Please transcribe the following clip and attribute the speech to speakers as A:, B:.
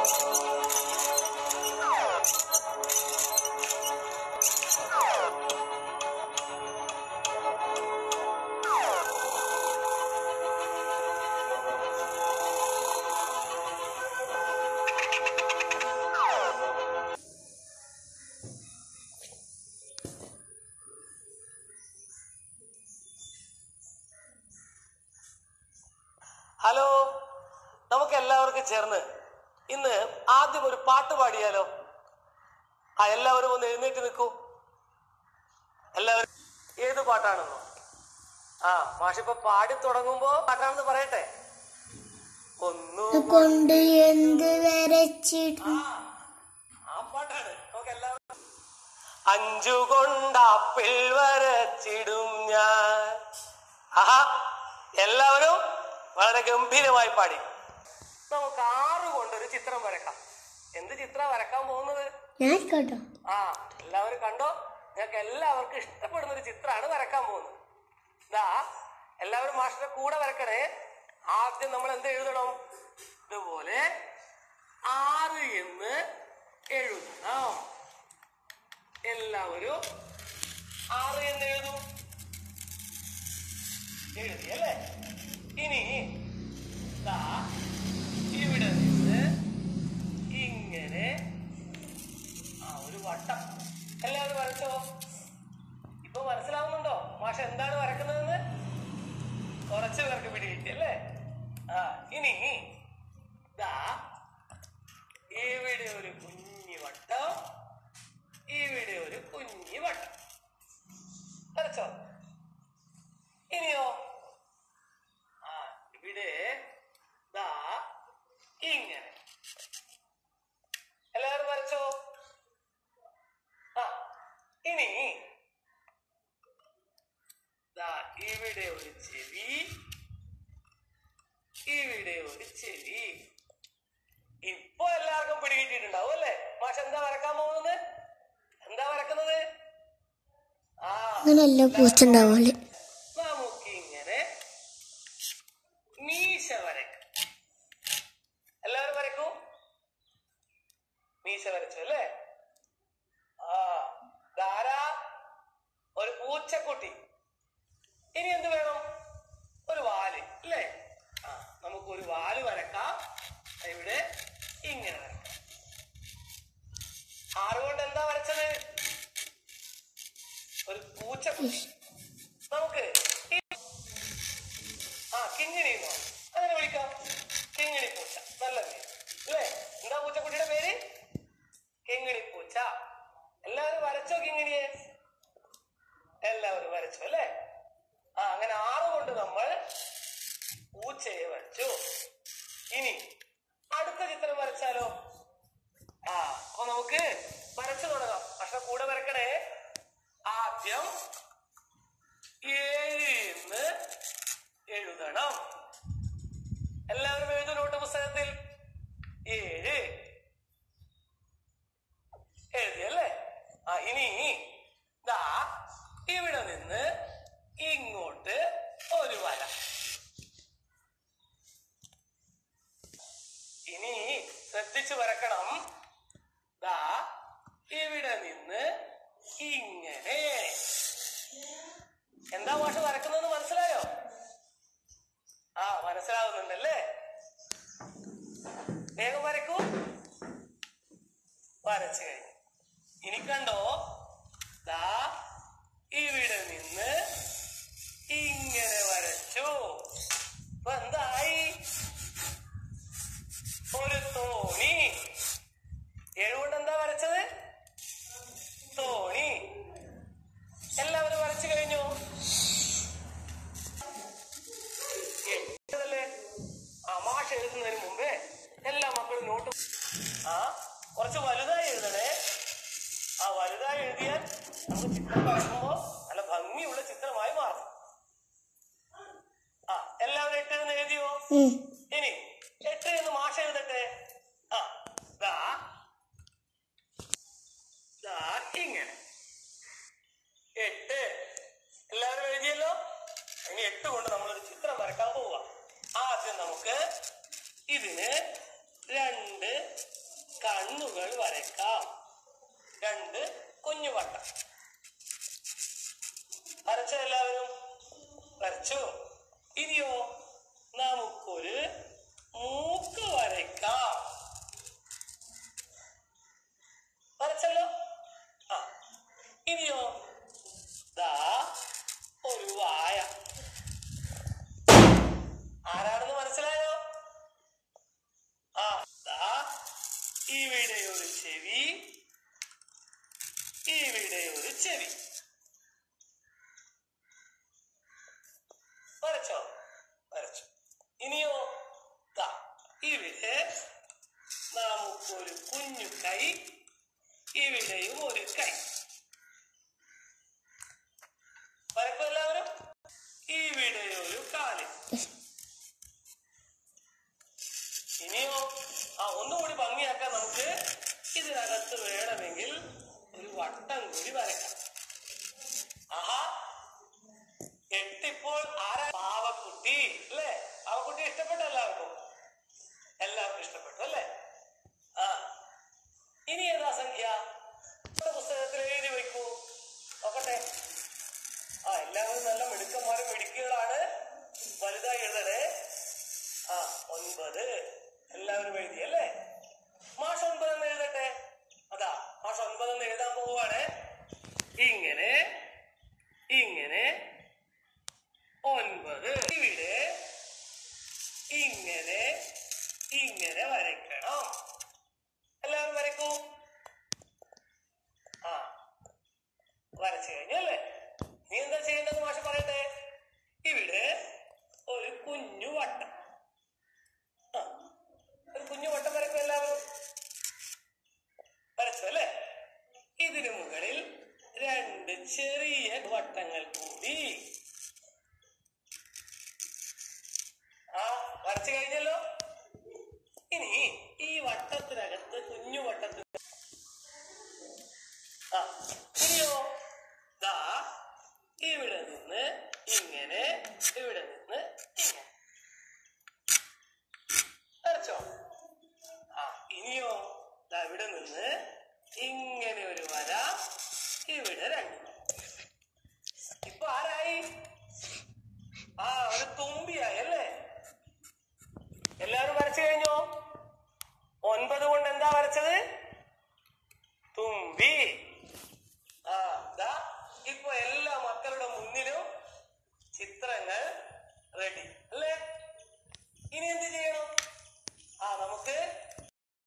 A: hello നമുക്ക് എല്ലാവർക്കും ചേർന്ന് ഇന്ന് ആദ്യം ഒരു പാട്ട് പാടിയാലോ ആ എല്ലാവരും ഒന്ന് എഴുന്നേറ്റ് നിൽക്കൂ എല്ലാവരും ഏത് പാട്ടാണെന്നോ ആ മാഷിപ്പോ പാടി തുടങ്ങുമ്പോ പാട്ടാണെന്ന് പറയട്ടെ ഒന്നു
B: കൊണ്ട് എന്ത് വരച്ചിടും
A: ആ പാട്ടാണ് നമുക്ക് എല്ലാവരും അഞ്ചു കൊണ്ടാപ്പിൾ വരച്ചിടും ഞാൻ ആഹാ എല്ലാവരും വളരെ ഗംഭീരമായി പാടി നമുക്ക് ആറ് കൊണ്ടൊരു ചിത്രം വരക്കാം എന്ത് ചിത്രം വരക്കാൻ പോകുന്നത്
B: ഞാൻ കേട്ടോ
A: ആ എല്ലാവരും കണ്ടോ ഞങ്ങൾക്ക് എല്ലാവർക്കും ഇഷ്ടപ്പെടുന്ന ഒരു ചിത്രമാണ് വരക്കാൻ പോകുന്നത് ഇതാ എല്ലാവരും മാഷിന്റെ കൂടെ വരക്കണേ ആദ്യം നമ്മൾ എന്ത് എഴുതണം ഇതുപോലെ ആറ് എന്ന് എഴുതണം എല്ലാവരും ആറ് എന്ന് എഴുതും എഴുതി അല്ലേ ഇനി ദാ ഇവിടെ നിന്ന് ഇങ്ങനെ ആ ഒരു വട്ടം എല്ലാവരും വരച്ചോ ഇപ്പൊ മനസ്സിലാവുന്നുണ്ടോ മാഷ എന്താണ് വരക്കുന്നതെന്ന് കുറച്ച് പേർക്ക് പിടികിട്ടി അല്ലേ ആ ഇനി ദാ ഇവിടെ ഒരു കുഞ്ഞി വട്ടം ഇവിടെ ഒരു കുഞ്ഞി വട്ടം വരച്ചോ ഇനിയോ ആ ഇവിടെ ദാ ഇങ്ങനെ എല്ലാവരും വരച്ചോ ആ ഇനി ദാ ഇവിടെ ഒരു ചെവി ഇവിടെ ഒരു ചെവി ഇപ്പൊ എല്ലാവർക്കും പിടികിട്ടിട്ടുണ്ടാവും അല്ലേ മാഷ് എന്താ വരക്കാൻ പോകുന്നത് എന്താ വരക്കുന്നത് ആ
B: അങ്ങനെയല്ല പൂച്ച ഉണ്ടാവുള്ളു
A: നമുക്കിങ്ങനെ മീശ വരക്കാം എല്ലാവരും വരക്കൂ മീശ വരച്ചു അല്ലേ ആ ധാരാ ഒരു പൂച്ചക്കുട്ടി ഇനി എന്ത് വേണം ഒരു വാല് അല്ലേ ആ നമുക്ക് ഒരു വാല് വരക്കാം ഇവിടെ ഇങ്ങനെ വരക്കാം ആറുകൊണ്ട് എന്താ വരച്ചത് ഒരു പൂച്ചക്കുട്ടി നമുക്ക് ഈ- ആ കിങ്ങിണി എന്നോ അങ്ങനെ വിളിക്കാം കിങ്ങിണി പൂച്ച നല്ല പേര് അല്ലേ എന്താ പൂച്ചക്കുട്ടിയുടെ പേര് കിങ്ങിണി പൂച്ച എല്ലാവരും വരച്ചോ കിങ്ങിണിയെ എല്ലാവരും വരച്ചു അല്ലേ ആ അങ്ങനെ ആറ് കൊണ്ട് നമ്മൾ പൂച്ചയെ വരച്ചു ഇനി അടുത്ത ചിത്രം വരച്ചാലോ ആ അപ്പൊ നമുക്ക് വരച്ചു തുടങ്ങാം പക്ഷെ കൂടെ വരക്കണേ ആദ്യം ഏഴ് എന്ന് എഴുതണം എല്ലാവരും എഴുതും നോട്ട് പുസ്തകത്തിൽ ഏഴ് എഴുതിയല്ലേ ആ ഇനി ദാ ഇവിടെ നിന്ന് ഇങ്ങോട്ട് ഒരു വര ഇനി ശ്രദ്ധിച്ചു വരക്കണം ദാ ഇവിടെ നിന്ന് ഇങ്ങനെ എന്താ ഭാഷ വരക്കുന്നതെന്ന് മനസ്സിലായോ ആ മനസ്സിലാവുന്നുണ്ടല്ലേ വേഗം വരക്കൂ വരച്ചു കഴിഞ്ഞു ഇനി കണ്ടോ ദാ ഇവിടെ നിന്ന് ഇങ്ങനെ വരച്ചു ഇപ്പൊ എന്തായി ഒരു തോണി ഏഴുകൊണ്ട് എന്താ വരച്ചത് തോണി എല്ലാവരും വരച്ചു കഴിഞ്ഞു എഴുതല്ലേ ആ മാഷ് എഴുതുന്നതിന് മുമ്പേ എല്ലാ മക്കളും നോട്ട് ആ കുറച്ച് വലുതായി എഴുതണേ ആ വലുതായി എഴുതിയാൽ നമുക്ക് ചിത്രം കാണുമ്പോ നല്ല ഭംഗിയുള്ള ചിത്രമായി മാറും ആ എല്ലാവരും എട്ട് എന്ന് എഴുതിയോ ഇനി എട്ട് എന്ന് മാഷ എഴുതട്ടെ ആ ദാ ദാ ഇങ്ങനെ എട്ട് എല്ലാവരും എഴുതിയല്ലോ ഇനി എട്ട് കൊണ്ട് നമ്മളൊരു ചിത്രം വരക്കാൻ പോവുക ആദ്യം നമുക്ക് ഇതിന് രണ്ട് കണ്ണുകൾ വരയ്ക്കാം രണ്ട് കുഞ്ഞു വട്ടം വരച്ചോ എല്ലാവരും വരച്ചു ഇനിയോ നമുക്കൊരു മൂക്ക് വരയ്ക്കാം വരച്ചല്ലോ ആ ഇനിയോ ദാ ഒരു വായ ആരാണെന്ന് മനസ്സിലായോ ആ ദാ ഇവിടെ ഒരു ചെവി ഇവിടെ ഒരു ചെവി വരച്ചോ വരച്ചു ഇനിയോ ദാ ഇവിടെ നമുക്കൊരു കുഞ്ഞു കൈ ഇവിടെയും ഒരു കൈ വരക്കും എല്ലാവരും ഇവിടെ ഒരു കാല് ഇനിയോ ആ ഒന്നുകൂടി ഭംഗിയാക്കാൻ നമുക്ക് ഇതിനകത്ത് വേണമെങ്കിൽ ഒരു വട്ടം കൂടി വരയ്ക്കാം ആഹാ എട്ടിപ്പോൾ ആരാ പാവക്കുട്ടി അല്ലേ പാവക്കുട്ടി ഇഷ്ടപ്പെട്ടു എല്ലാവർക്കും എല്ലാവർക്കും ഇഷ്ടപ്പെട്ടു അല്ലേ ആ ഇനി ഏതാ സംഖ്യ നമ്മുടെ പുസ്തകത്തിൽ എഴുതി വയ്ക്കൂ നോക്കട്ടെ ആ എല്ലാവരും നല്ല മിടുക്കന്മാരും മിടുക്കികളാണ് വലുതായി എഴുതണേ ആ ഒൻപത് എല്ലാവരും എഴുതി അല്ലേ മാഷ് ഒൻപതെന്ന് എഴുതട്ടെ അതാ മാഷ് ഒൻപതെന്ന് എഴുതാൻ പോവുകയാണ് ഇങ്ങനെ ഇങ്ങനെ ഒൻപത് ഇവിടെ ഇങ്ങനെ ഇങ്ങനെ വരയ്ക്കണം എല്ലാവരും വരയ്ക്കൂ ആ വരച്ചു കഴിഞ്ഞല്ലേ നീ എന്താ ചെയ്യേണ്ടത് മാഷ് പറയട്ടെ ഇവിടെ ഒരു കുഞ്ഞു വട്ടം ആ, ഒരു കുഞ്ഞു വട്ടം വരയ്ക്കും എല്ലാവരും വരച്ചു അല്ലേ ഇതിനു മുകളിൽ രണ്ട് ചെറിയ വട്ടങ്ങൾ കൂടി ആ വരച്ചു കഴിഞ്ഞല്ലോ ഇനി ഈ വട്ടത്തിനകത്ത് കുഞ്ഞു വട്ടത്തിൽ ആ ഇനിയോ ദാ ഇവിടെ നിന്ന് ഇങ്ങനെ ഇവിടെ നിന്ന് ഇങ്ങനെ വരച്ചോ ആ ഇനിയോ ദാ ഇവിടെ നിന്ന് ഇങ്ങനെ ഒരു വര ഇവിടെ രണ്ട് ഇപ്പൊ ആരായി ആ ഒരു തുമ്പിയായി അല്ലേ എല്ലാവരും വരച്ചു കഴിഞ്ഞോ